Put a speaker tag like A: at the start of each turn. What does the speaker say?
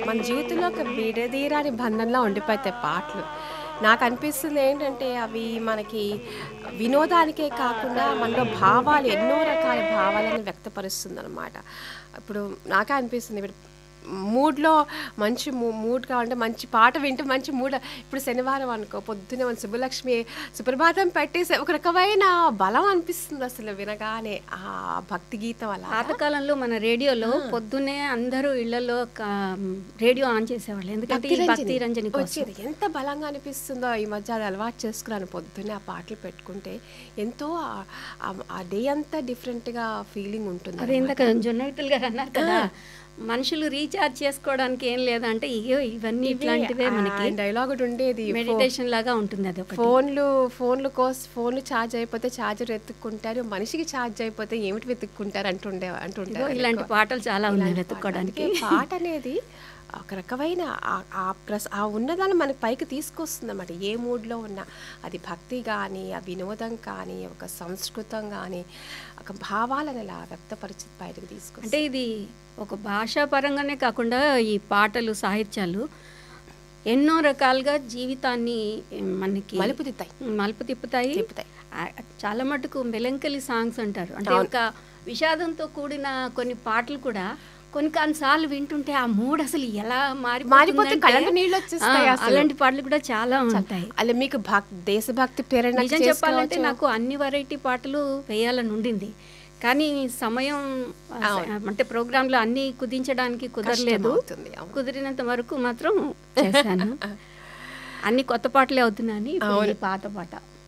A: మన జీవితంలో ఒక విడదీరాని బంధంలో ఉండిపోతాయి పాటలు నాకు అనిపిస్తుంది ఏంటంటే అవి మనకి వినోదానికే కాకుండా మనలో భావాలు ఎన్నో రకాల భావాలను వ్యక్తపరుస్తుంది అనమాట ఇప్పుడు నాకే అనిపిస్తుంది ఇప్పుడు మూడ్లో మంచి మూ- మూడ్గా ఉంటే మంచి పాట వింటే మంచి మూడ్ ఇప్పుడు శనివారం అనుకో పొద్దునే మన సుబ్బలక్ష్మి సుప్రభాతం పెట్టేసి ఒక రకమైన బలం అనిపిస్తుంది అసలు వినగానే ఆ భక్తి గీతం అలా
B: పాతకాలంలో మన రేడియోలో పొద్దున్నే అందరూ ఇళ్లలో రేడియో ఆన్ చేసేవాళ్ళు ఎందుకంటే ఈ భక్తి రంజని కోసం
A: వచ్చేది ఎంత బలంగా అనిపిస్తుందో ఈ మధ్య అది అలవాటు చేసుకున్నాను పొద్దున్నే ఆ పాటలు పెట్టుకుంటే ఎంతో ఆ- ఆ- ఆ డే అంతా డిఫరెంట్గా ఫీలింగ్ ఉంటుంది
B: అదే ఇందాక జొన్నవితులు గారు అన్నారు కదా మనుషులు రీఛార్జ్ చేసుకోవడానికి ఏం లేదంటే ఇగో ఇవన్నీ ఇట్లాంటివే మనకి
A: డైలాగ్ ఒకటి ఉండేది
B: మెడిటేషన్ లాగా ఉంటుంది అది ఒకటి
A: ఫోన్లు ఫోన్లు కోస్ ఫోన్లు ఛార్జ్ అయిపోతే ఛార్జర్ వెతుక్కుంటారు మనిషికి ఛార్జ్ అయిపోతే ఏమిటి వెతుక్కుంటారు అంటుండే
B: ఇదిగో
A: అంటుంటారు
B: ఇలాంటి పాటలు చాలా ఉన్నాయి
A: ఇలాంటి
B: వెతుక్కోవడానికి
A: అందుకే పాట అనేది ఒక రకమైన ఆ- ఆ ప్రస్ ఆ ఉన్నదాన్ని మనకి పైకి తీసుకొస్తుంది అన్నమాట ఏ మూడ్లో ఉన్నా అది భక్తి కానీ ఆ వినోదం కానీ ఒక సంస్కృతం కానీ ఒక భావాలను అలా వ్యక్తపరిచి బయటకు తీసుకొస్తుంది
B: అంటే ఇది ఒక భాషా పరంగానే కాకుండా ఈ పాటలు సాహిత్యాలు ఎన్నో రకాలుగా జీవితాన్ని మనకి
A: మలుపు తిత్తాయి
B: మలుపు తిప్పుతాయి
A: తిప్పుతాయి.
B: ఆ, చాలా మటుకు మెలంకలి సాంగ్స్ అంటారు అంటే ఒక విషాదంతో కూడిన కొన్ని పాటలు కూడా కొన్ని కొన్నిసార్లు వింటుంటే ఆ మూడ్ అసలు ఎలా
A: మారిపోతే
B: మారిపోతుందంటే,
A: కళ్ళంట నీళ్ళు వచ్చేస్తాయి
B: ఆ,
A: అసలు.
B: అలాంటి పాటలు కూడా చాలా ఉంటాయి
A: అలా మీకు భక్ దేశభక్తి ప్రేరణ
B: నిజం చెప్పాలంటే నాకు అన్ని వెరైటీ పాటలు వేయాలని ఉండింది కానీ సమయం ఆ, అంటే ప్రోగ్రాంలో అన్ని కుదించడానికి కుదరలేదు
A: అవుతుంది అవును.
B: కుదిరినంత వరకు మాత్రం చేశాను అన్ని కొత్త పాటలే అవుతున్నాయని ఇప్పుడు ఈ పాత పాట